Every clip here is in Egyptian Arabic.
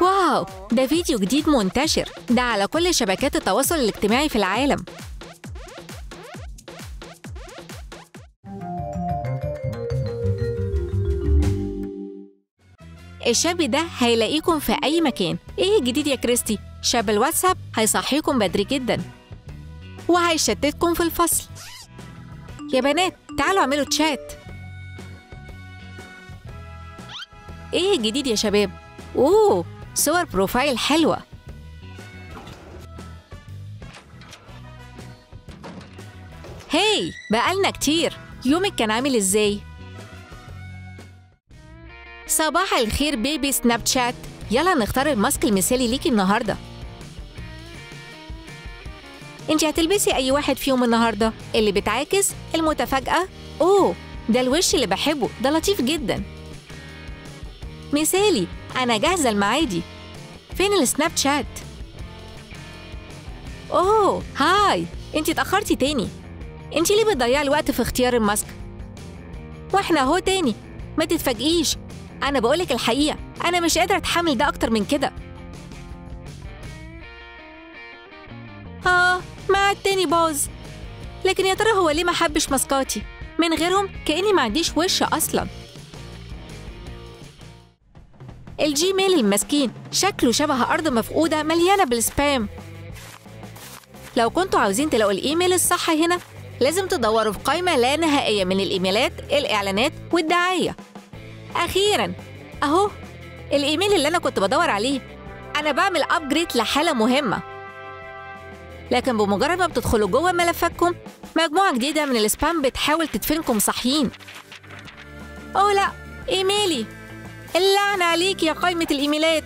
واو ده فيديو جديد منتشر ده على كل شبكات التواصل الاجتماعي في العالم الشاب ده هيلاقيكم في أي مكان إيه الجديد يا كريستي؟ شاب الواتساب هيصحيكم بدري جدا وهيشتتكم في الفصل يا بنات تعالوا اعملوا تشات ايه الجديد يا شباب اوه صور بروفايل حلوه هاي بقالنا كتير يومك كان عامل ازاي صباح الخير بيبي سناب شات يلا نختار الماسك المثالي ليكي النهارده انت هتلبسي اي واحد فيهم النهارده اللي بتعاكس المتفاجئه اوه ده الوش اللي بحبه ده لطيف جدا مثالي انا جاهزه المعادي فين السناب شات اوه هاي انت اتاخرتي تاني انت ليه بتضيعي الوقت في اختيار الماسك واحنا اهو تاني ما تتفاجئيش انا بقولك الحقيقه انا مش قادره اتحمل ده اكتر من كده اه مع التاني باظ لكن يا ترى هو ليه ما حبش ماسكاتي من غيرهم كاني ما عنديش وش اصلا الجيميل المسكين شكله شبه ارض مفقوده مليانه بالسبام لو كنتوا عاوزين تلاقوا الايميل الصح هنا لازم تدوروا في قائمه لا نهائيه من الايميلات الاعلانات والدعايه اخيرا اهو الايميل اللي انا كنت بدور عليه انا بعمل ابجريد لحاله مهمه لكن بمجرد ما بتدخلوا جوه ملفاتكم مجموعة جديدة من السبام بتحاول تدفنكم صاحيين أوه لا إيميلي اللعنة عليك يا قائمة الإيميلات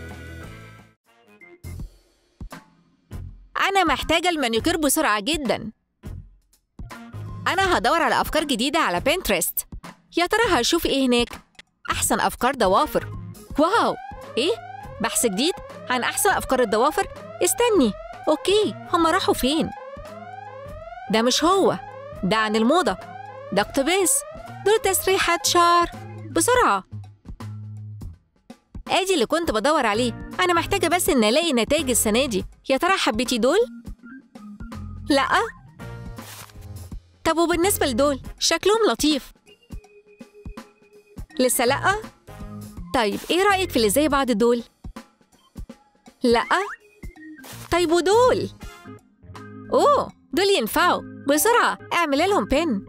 أنا محتاجة المانيكير بسرعة جدا أنا هدور على أفكار جديدة على بنترست يا ترى هشوف إيه هناك أحسن أفكار ضوافر واو إيه؟ بحث جديد عن أحسن أفكار الضوافر استني أوكي هما راحوا فين؟ ده مش هو ده عن الموضة ده اقتباس دول تسريحات شعر بسرعة ادي اللي كنت بدور عليه انا محتاجة بس ان الاقي نتائج السنة دي يا ترى حبيتي دول؟ لا طب وبالنسبة لدول شكلهم لطيف لسه لا طيب ايه رأيك في اللي زي بعض دول؟ لا طيب ودول اوه دول ينفعوا بسرعة اعمل لهم بين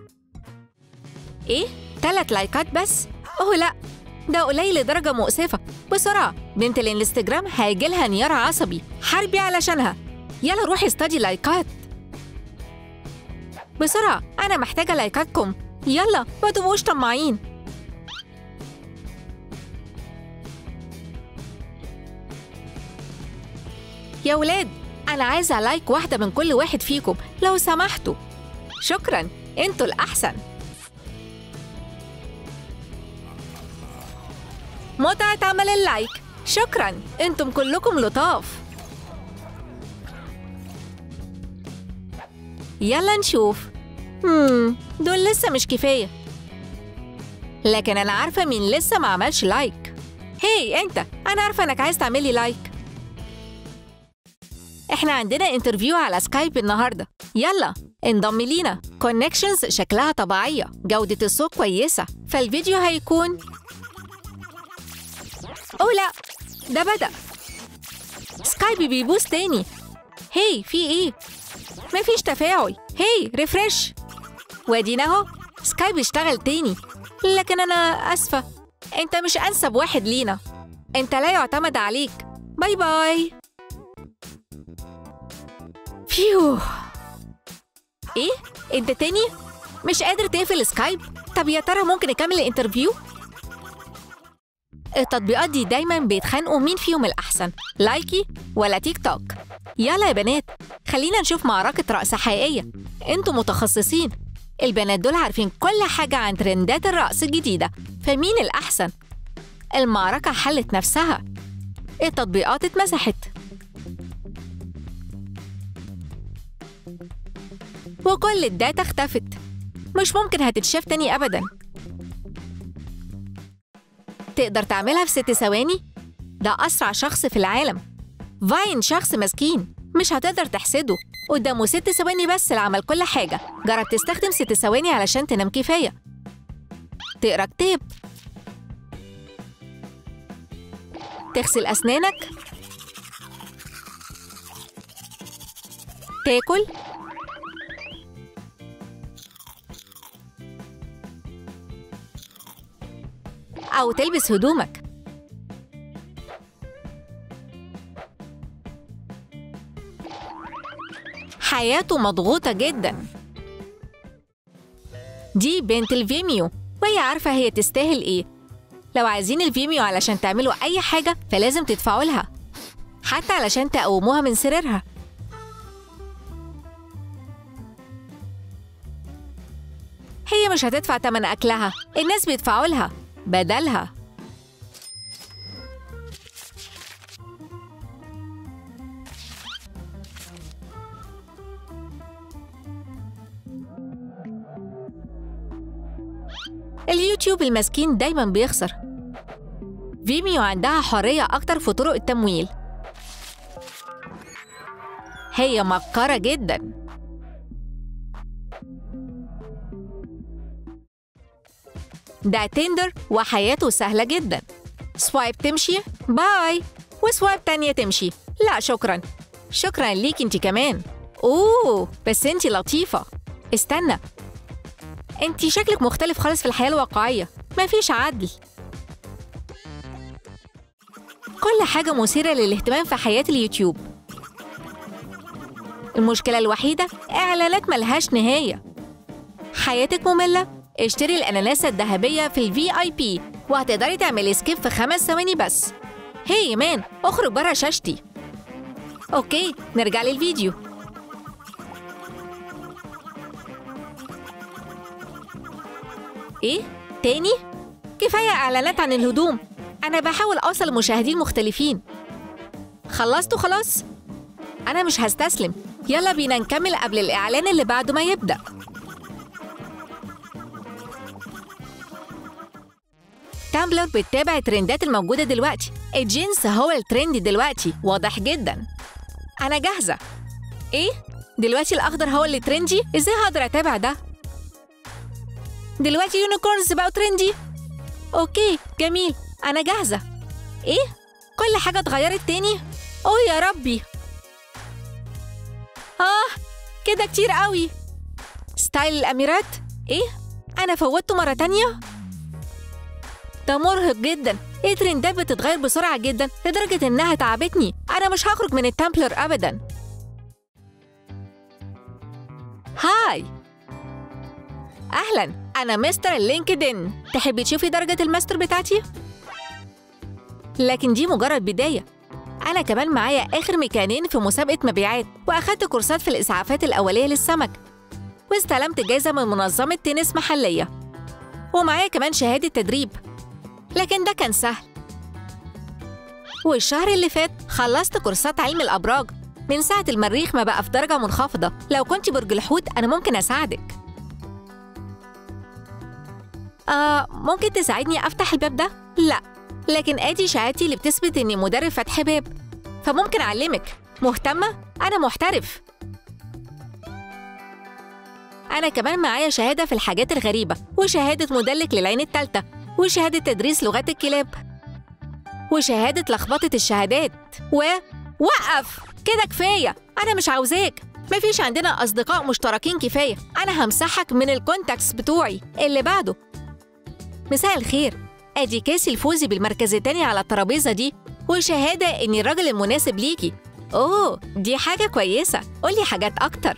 ايه تلات لايكات بس اوه لا ده قليل لدرجة مؤسفة بسرعة بنت الانستجرام هيجيلها انهيار عصبي حاربي علشانها يلا روحي استدي لايكات بسرعة أنا محتاجة لايكاتكم يلا ما تبقوش طماعين يا ولاد أنا عايزة لايك واحدة من كل واحد فيكم لو سمحتوا شكرا انتوا الأحسن متعة عمل اللايك شكرا انتم كلكم لطاف يلا نشوف مم دول لسه مش كفاية لكن أنا عارفة مين لسه ما عملش لايك هي أنت أنا عارفة إنك عايز تعملي لايك إحنا عندنا انترفيو على سكايب النهاردة يلا انضمي لينا كونكشنز شكلها طبيعية جودة الصوت كويسة فالفيديو هيكون أوه لا ده بدأ سكايب بيبوس تاني هي في إيه؟ مفيش تفاعل هي ريفرش وادينا اهو سكايب اشتغل تاني لكن انا اسفه انت مش انسب واحد لينا انت لا يعتمد عليك باي باي فيو ايه انت تاني مش قادر تقفل سكايب طب يا ترى ممكن نكمل الانترفيو التطبيقات دي دايما بيتخانقوا مين فيهم الأحسن لايكي ولا تيك توك يلا يا بنات خلينا نشوف معركة رقص حقيقية انتوا متخصصين البنات دول عارفين كل حاجة عن ترندات الرقص الجديدة فمين الأحسن المعركة حلت نفسها التطبيقات اتمسحت وكل الداتا اختفت مش ممكن هتتشاف تاني أبداً تقدر تعملها في ست ثواني؟ ده أسرع شخص في العالم فاين شخص مسكين مش هتقدر تحسده قدامه ست ثواني بس لعمل كل حاجة جرب تستخدم ست ثواني علشان تنام كفاية تقرا كتاب تغسل أسنانك تاكل أو تلبس هدومك حياته مضغوطة جدا دي بنت الفيميو وهي عارفة هي تستاهل إيه لو عايزين الفيميو علشان تعملوا أي حاجة فلازم تدفعوا لها حتى علشان تقوموها من سريرها هي مش هتدفع تمن أكلها الناس بيدفعوا لها بدلها اليوتيوب المسكين دايما بيخسر فيميو عندها حرية أكتر في طرق التمويل هي مكرة جدا ده تندر وحياته سهلة جدا سوايب تمشي باي وسوايب تانية تمشي لا شكرا شكرا ليك انت كمان اوه بس انت لطيفة استنى انت شكلك مختلف خالص في الحياة الواقعية مفيش عدل كل حاجة مثيرة للاهتمام في حياة اليوتيوب المشكلة الوحيدة إعلانات ملهاش نهاية حياتك مملة؟ اشتري الأناناسة الذهبية في الفي آي بي وهتقدري تعملي سكيب في خمس ثواني بس هي مان اخرج برا شاشتي اوكي نرجع للفيديو ايه تاني كفايه اعلانات عن الهدوم انا بحاول اوصل لمشاهدين مختلفين خلصتوا خلاص انا مش هستسلم يلا بينا نكمل قبل الاعلان اللي بعده ما يبدا تامبلر بتتابع الترندات الموجودة دلوقتي الجنس هو الترند دلوقتي واضح جدا أنا جاهزة إيه؟ دلوقتي الأخضر هو اللي ترندي؟ إزاي هقدر أتابع ده؟ دلوقتي يونيكورنز بقوا ترندي؟ أوكي جميل أنا جاهزة إيه؟ كل حاجة اتغيرت تاني؟ أوه يا ربي آه كده كتير قوي ستايل الأميرات؟ إيه؟ أنا فوتته مرة تانية؟ ده مرهق جدا الترندات بتتغير بسرعة جدا لدرجة إنها تعبتني أنا مش هخرج من التمبلر أبدا هاي أهلا أنا مستر لينكدين تحبي تشوفي درجة الماستر بتاعتي؟ لكن دي مجرد بداية أنا كمان معايا آخر مكانين في مسابقة مبيعات وأخدت كورسات في الإسعافات الأولية للسمك واستلمت جايزة من منظمة تنس محلية ومعايا كمان شهادة تدريب لكن ده كان سهل والشهر اللي فات خلصت كورسات علم الأبراج من ساعة المريخ ما بقى في درجة منخفضة لو كنت برج الحوت أنا ممكن أساعدك آه ممكن تساعدني أفتح الباب ده؟ لا لكن آدي شهادتي اللي بتثبت إني مدرب فتح باب فممكن أعلمك مهتمة؟ أنا محترف أنا كمان معايا شهادة في الحاجات الغريبة وشهادة مدلك للعين التالتة وشهادة تدريس لغات الكلاب وشهادة لخبطة الشهادات و وقف كده كفاية أنا مش عاوزاك مفيش عندنا أصدقاء مشتركين كفاية أنا همسحك من الكونتاكتس بتوعي اللي بعده مساء الخير أدي كاسي الفوزي بالمركز التاني على الترابيزة دي وشهادة إني الراجل المناسب ليكي أوه دي حاجة كويسة قولي حاجات أكتر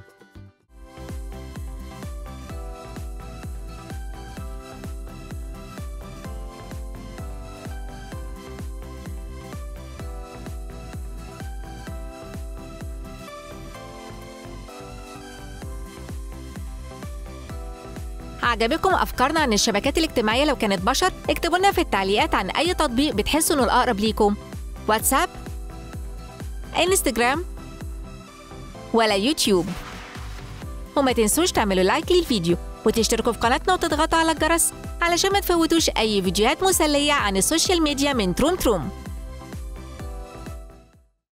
عجبكم أفكارنا عن الشبكات الاجتماعية لو كانت بشر؟ اكتبوا لنا في التعليقات عن أي تطبيق بتحسوا إنه الأقرب ليكم واتساب انستجرام ولا يوتيوب وما تنسوش تعملوا لايك للفيديو وتشتركوا في قناتنا وتضغطوا على الجرس علشان ما تفوتوش أي فيديوهات مسلية عن السوشيال ميديا من تروم تروم